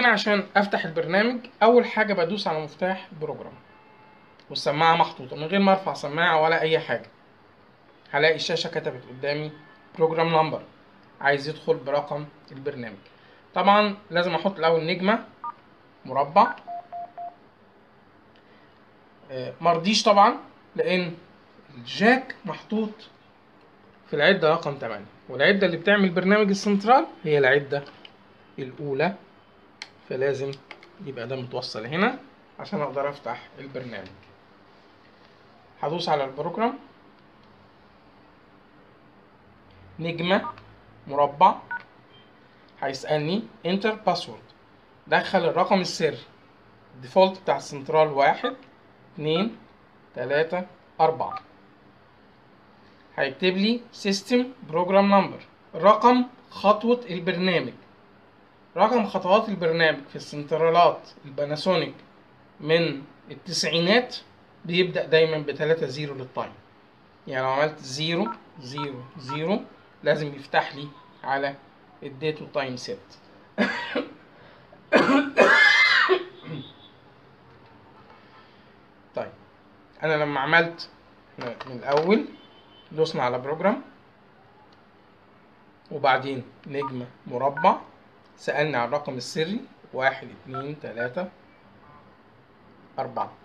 هنا عشان افتح البرنامج اول حاجه بدوس على مفتاح بروجرام والسماعه محطوطه من غير ما ارفع سماعه ولا اي حاجه هلاقي الشاشه كتبت قدامي بروجرام نمبر عايز يدخل برقم البرنامج طبعا لازم احط الاول نجمه مربع آه، مرضيش طبعا لان الجاك محطوط في العده رقم 8 والعده اللي بتعمل برنامج السنترال هي العده الاولى فلازم يبقى ده متوصل هنا عشان اقدر افتح البرنامج هدوس على البروجرام نجمة مربع هيسألني انتر باسورد دخل الرقم السري الديفولت بتاع السنترال واحد اتنين تلاتة أربعة هيكتب لي سيستم بروجرام نمبر رقم خطوة البرنامج رقم خطوات البرنامج في السنترالات الباناسونيك من التسعينات بيبدأ دايما بتلاتة زيرو للتايم يعني لو عملت زيرو زيرو زيرو لازم يفتح لي على الديت والتايم سيت طيب انا لما عملت من الاول دوسنا على بروجرام وبعدين نجمة مربع سألني على الرقم السري واحد اتنين تلاتة أربعة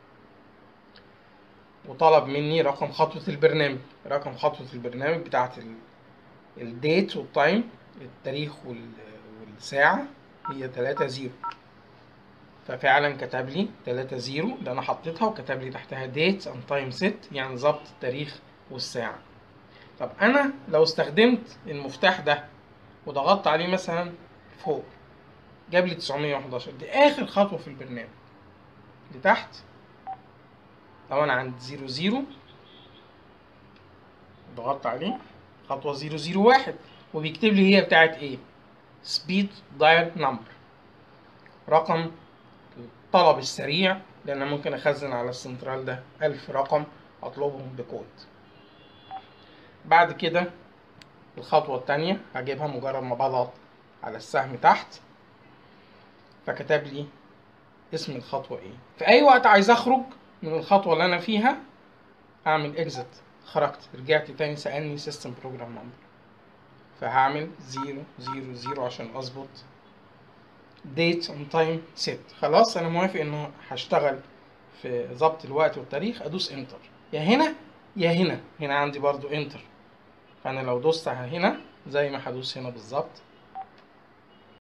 وطلب مني رقم خطوة البرنامج رقم خطوة البرنامج بتاعت ال- الديت والتايم التاريخ وال- والساعة هي تلاتة زيرو ففعلا كتب لي تلاتة زيرو ده أنا حطيتها وكتب لي تحتها ديت أند تايم سيت يعني ظبط التاريخ والساعة طب أنا لو استخدمت المفتاح ده وضغطت عليه مثلا فوق جاب لي 911 دي آخر خطوة في البرنامج لتحت لو انا عند زيرو زيرو ضغطت عليه خطوة زيرو زيرو واحد وبيكتب لي هي بتاعت ايه سبيد دايل نمبر رقم الطلب السريع لان أنا ممكن اخزن على السنترال ده الف رقم اطلبهم بكود بعد كده الخطوة التانية هجيبها مجرد ما بضغط على السهم تحت فكتب لي اسم الخطوة ايه في اي وقت عايز اخرج من الخطوة اللي انا فيها اعمل اكزت خرجت رجعت تاني سألني سيستم بروجرام نمبر فهعمل زيرو زيرو زيرو عشان اظبط ديت اون تايم سيت خلاص انا موافق انه هشتغل في ضبط الوقت والتاريخ ادوس انتر يا هنا يا هنا هنا عندي برضو انتر فانا لو دوست على هنا زي ما هدوس هنا بالظبط